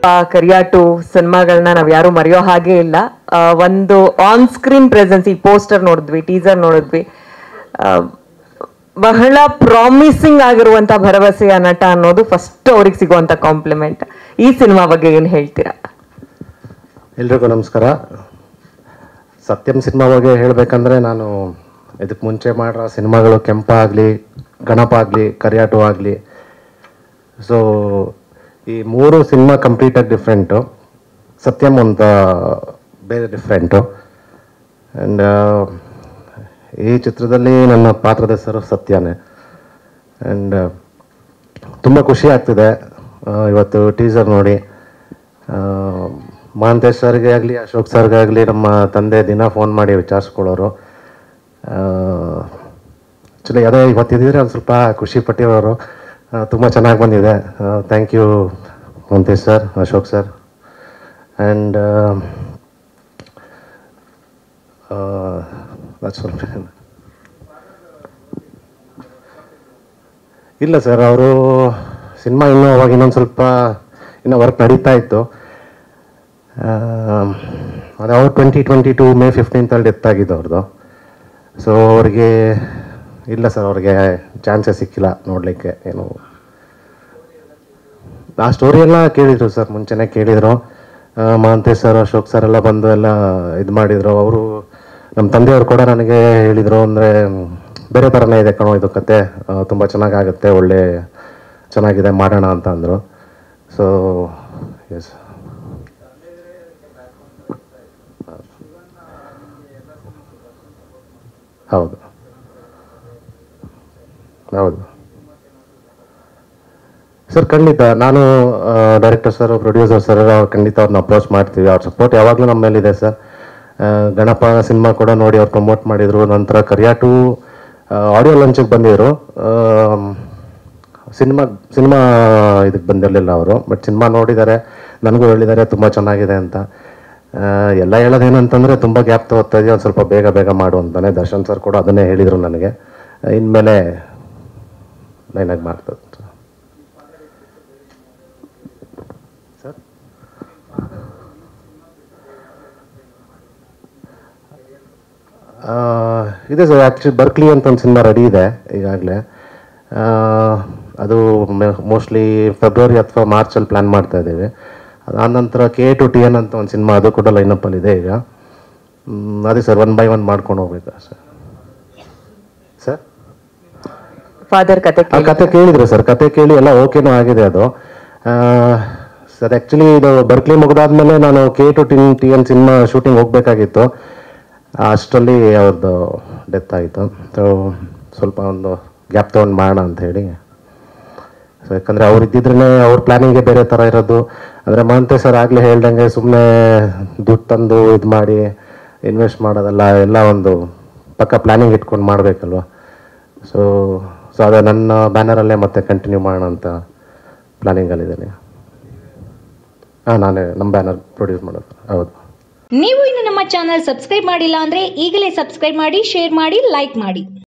ಕರಿಯಾಟು ಸಿನಿಮಾಗಳನ್ನ ನಾವ್ ಯಾರು ಮರೆಯೋ ಹಾಗೆ ಇಲ್ಲ ಆ, ಒಂದು ಆನ್ ಸ್ಕ್ರೀನ್ ಪ್ರೆಸೆನ್ಸ್ ಈ ಪೋಸ್ಟರ್ ನೋಡಿದ್ವಿ ಟೀಸರ್ ನೋಡಿದ್ವಿ ಆ, ಬಹಳ ಪ್ರಾಮಿಸಿಂಗ್ ಆಗಿರುವಂತ ಭರವಸೆಯ ನಟ ಅನ್ನೋದು ಫಸ್ಟ್ ಅವ್ರಿಗೆ ಸಿಗುವಂತ ಕಾಂಪ್ಲಿಮೆಂಟ್ ಈ ಸಿನಿಮಾ ಬಗ್ಗೆ ಏನ್ ಹೇಳ್ತೀರಾ ಎಲ್ರಿಗೂ ನಮಸ್ಕಾರ ಸತ್ಯಂ ಸಿನಿಮಾ ಬಗ್ಗೆ ಹೇಳಬೇಕಂದ್ರೆ ನಾನು ಇದಕ್ಕೆ ಮುಂಚೆ ಮಾಡಿರೋ ಸಿನಿಮಾಗಳು ಕೆಂಪ ಆಗಲಿ ಗಣಪ ಆಗಲಿ ಕರಿಯಾಟು ಆಗಲಿ ಸೊ ಈ ಮೂರು ಸಿನಿಮಾ ಕಂಪ್ಲೀಟಾಗಿ ಡಿಫ್ರೆಂಟು ಸತ್ಯಂ ಅಂತ ಬೇರೆ ಡಿಫ್ರೆಂಟು ಆ್ಯಂಡ್ ಈ ಚಿತ್ರದಲ್ಲಿ ನನ್ನ ಪಾತ್ರದ ಹೆಸರು ಸತ್ಯನೇ ಆ್ಯಂಡ್ ತುಂಬ ಖುಷಿ ಆಗ್ತಿದೆ ಆ, ಇವತ್ತು ಟೀಸರ್ ನೋಡಿ ಆ, ಮಹಾಂತೇಶ್ ಸರ್ಗೆ ಆಗಲಿ ಅಶೋಕ್ ಸರ್ಗೆ ಆಗಲಿ ನಮ್ಮ ತಂದೆ ದಿನ ಫೋನ್ ಮಾಡಿ ವಿಚಾರಿಸ್ಕೊಳ್ಳೋರು ಆ್ಯಕ್ಚುಲಿ ಅದೇ ಇವತ್ತಿದ್ದರೆ ಒಂದು ಸ್ವಲ್ಪ ಖುಷಿ ಪಟ್ಟಿರೋರು ತುಂಬ ಚೆನ್ನಾಗಿ ಬಂದಿದೆ thank you Mahantesh sir Ashok sir and ಸ್ವಲ್ಪ ಇಲ್ಲ ಸರ್ ಅವರು ಸಿನಿಮಾ ಇನ್ನೂ ಅವಾಗ ಇನ್ನೊಂದು ಸ್ವಲ್ಪ ಇನ್ನೂ ವರ್ಕ್ ನಡೀತಾ ಇತ್ತು ಆ, ಅದು ಅವ್ರು ಟ್ವೆಂಟಿ ಟ್ವೆಂಟಿ ಟು ಮೇ ಫಿಫ್ಟೀನ್ತಲ್ಲಿ ಡೆತ್ ಆಗಿದ್ದು ಅವ್ರದ್ದು ಸೊ ಅವ್ರಿಗೆ ಇಲ್ಲ ಸರ್ ಅವ್ರಿಗೆ ಚಾನ್ಸೇ ಸಿಕ್ಕಿಲ್ಲ ನೋಡಲಿಕ್ಕೆ ಏನು ಆ ಸ್ಟೋರಿ ಎಲ್ಲ ಕೇಳಿದರು ಸರ್ ಮುಂಚೆನೇ ಕೇಳಿದರು ಆ, ಮಹಾಂತೇಶ್ ಸರ್ ಅಶೋಕ್ ಸರ್ ಎಲ್ಲ ಬಂದು ಎಲ್ಲ ಇದು ಮಾಡಿದರು ಅವರು ನಮ್ಮ ತಂದೆಯವರು ಕೂಡ ನನಗೆ ಹೇಳಿದರು ಅಂದರೆ ಬೇರೆ ಥರನೇ ಇದೆ ಕಣೋ ಇದು ಕತೆ ತುಂಬ ಚೆನ್ನಾಗಾಗುತ್ತೆ ಒಳ್ಳೆ ಚೆನ್ನಾಗಿದೆ ಮಾಡೋಣ ಅಂತ ಅಂದರು ಸೊ ಎಸ್ ಹೌದು ಹೌದು ಸರ್ ಖಂಡಿತ ನಾನು ಡೈರೆಕ್ಟರ್ ಸರ್ ಪ್ರೊಡ್ಯೂಸರ್ ಸರ್ ಅವ್ರು ಖಂಡಿತ ಅವ್ರನ್ನ ಅಪ್ರೋಚ್ ಮಾಡ್ತೀವಿ ಅವ್ರ ಸಪೋರ್ಟ್ ಯಾವಾಗಲೂ ನಮ್ಮ ಮೇಲಿದೆ ಸರ್ ಆ, ಗಣಪ ಸಿನಿಮಾ ಕೂಡ ನೋಡಿ ಅವ್ರು ಪ್ರಮೋಟ್ ಮಾಡಿದರು ನಂತರ ಕರಿಯಾಟು ಆಡಿಯೋ ಲಾಂಚಿಗೆ ಬಂದಿದ್ರು ಸಿನಿಮಾ ಸಿನಿಮಾ ಇದಕ್ಕೆ ಬಂದಿರಲಿಲ್ಲ ಅವರು ಬಟ್ ಸಿನಿಮಾ ನೋಡಿದ್ದಾರೆ ನನಗೂ ಹೇಳಿದ್ದಾರೆ ತುಂಬ ಚೆನ್ನಾಗಿದೆ ಅಂತ ಆ, ಎಲ್ಲ ಹೇಳೋದೇನಂತಂದರೆ ತುಂಬ ಗ್ಯಾಪ್ ತಗೋತಾ ಇದೆಯಾ ಒಂದು ಸ್ವಲ್ಪ ಬೇಗ ಬೇಗ ಮಾಡು ಅಂತಾನೆ ದರ್ಶನ್ ಸರ್ ಕೂಡ ಅದನ್ನೇ ಹೇಳಿದರು ನನಗೆ ಇನ್ಮೇಲೆ ಲೈನಾಗಿ ಮಾಡ್ತದೆ ಆ, ಇದೆ ಸರ್ ಆ್ಯಕ್ಚುಲಿ ಬರ್ಕ್ಲಿ ಅಂತ ಒಂದು ಸಿನಿಮಾ ರೆಡಿ ಇದೆ ಈಗಾಗಲೇ ಅದು ಮೋಸ್ಟ್ಲಿ ಫೆಬ್ರವರಿ ಅಥವಾ ಮಾರ್ಚಲ್ಲಿ ಪ್ಲ್ಯಾನ್ ಮಾಡ್ತಾ ಇದ್ದೀವಿ ಅದಾದ ನಂತರ ಕೆ ಟು ಟಿ ಎನ್ ಅಂತ ಒಂದು ಸಿನಿಮಾ ಅದು ಕೂಡ ಲೈನಪ್ಪಲ್ಲಿ ಇದೆ ಈಗ ಮ್, ಅದೇ ಸರ್ ಒನ್ ಬೈ ಒನ್ ಮಾಡ್ಕೊಂಡು ಹೋಗ್ಬೇಕಾ ಸರ್ ಸರ್ ಫಾದರ್ ಕತೆ ಆ ಕತೆ ಕೇಳಿದ್ರು ಸರ್ ಕತೆ ಕೇಳಿ ಎಲ್ಲ ಓಕೆನೂ ಆಗಿದೆ ಅದು ಸರ್ ಆ್ಯಕ್ಚುಲಿ ಇದು ಬರ್ಕ್ಲಿ ಮುಗಿದಾದ್ಮೇಲೆ ನಾನು ಕೆ ಟು ಟಿನ್ ಟಿ ಎನ್ ಸಿನಿಮಾ ಶೂಟಿಂಗ್ ಹೋಗಬೇಕಾಗಿತ್ತು ಅಷ್ಟರಲ್ಲಿ ಅವ್ರದ್ದು ಡೆತ್ ಆಯಿತು ಸೊ ಸ್ವಲ್ಪ ಒಂದು ಗ್ಯಾಪ್ ತೊಗೊಂಡು ಮಾಡೋಣ ಅಂತ ಹೇಳಿ ಸೊ ಯಾಕಂದರೆ ಅವ್ರು ಇದ್ದಿದ್ರೇ ಅವ್ರ ಪ್ಲ್ಯಾನಿಂಗೇ ಬೇರೆ ಥರ ಇರೋದು ಅಂದರೆ ಮಹಂತೆ ಸರ್ ಆಗಲೇ ಹೇಳ್ದಂಗೆ ಸುಮ್ಮನೆ ದುಡ್ಡು ತಂದು ಇದು ಮಾಡಿ ಇನ್ವೆಸ್ಟ್ ಮಾಡೋದಲ್ಲ ಎಲ್ಲ ಒಂದು ಪಕ್ಕ ಪ್ಲ್ಯಾನಿಂಗ್ ಇಟ್ಕೊಂಡು ಮಾಡಬೇಕಲ್ವ ಸೊ ಸೊ ಅದೇ ನನ್ನ ಬ್ಯಾನರಲ್ಲೇ ಮತ್ತೆ ಕಂಟಿನ್ಯೂ ಮಾಡೋಣ ಅಂತ ಪ್ಲ್ಯಾನಿಂಗಲ್ಲಿದ್ದೇನೆ ಹಾಂ ನಾನೇ ನಮ್ಮ ಬ್ಯಾನರ್ ಪ್ರೊಡ್ಯೂಸ್ ಮಾಡೋದು ಹೌದು ನೀವು ಇನ್ನು ನಮ್ಮ ಚಾನಲ್ ಸಬ್ಸ್ಕ್ರೈಬ್ ಮಾಡಿಲ್ಲ ಅಂದ್ರೆ ಈಗಲೇ ಸಬ್ಸ್ಕ್ರೈಬ್ ಮಾಡಿ ಶೇರ್ ಮಾಡಿ ಲೈಕ್ ಮಾಡಿ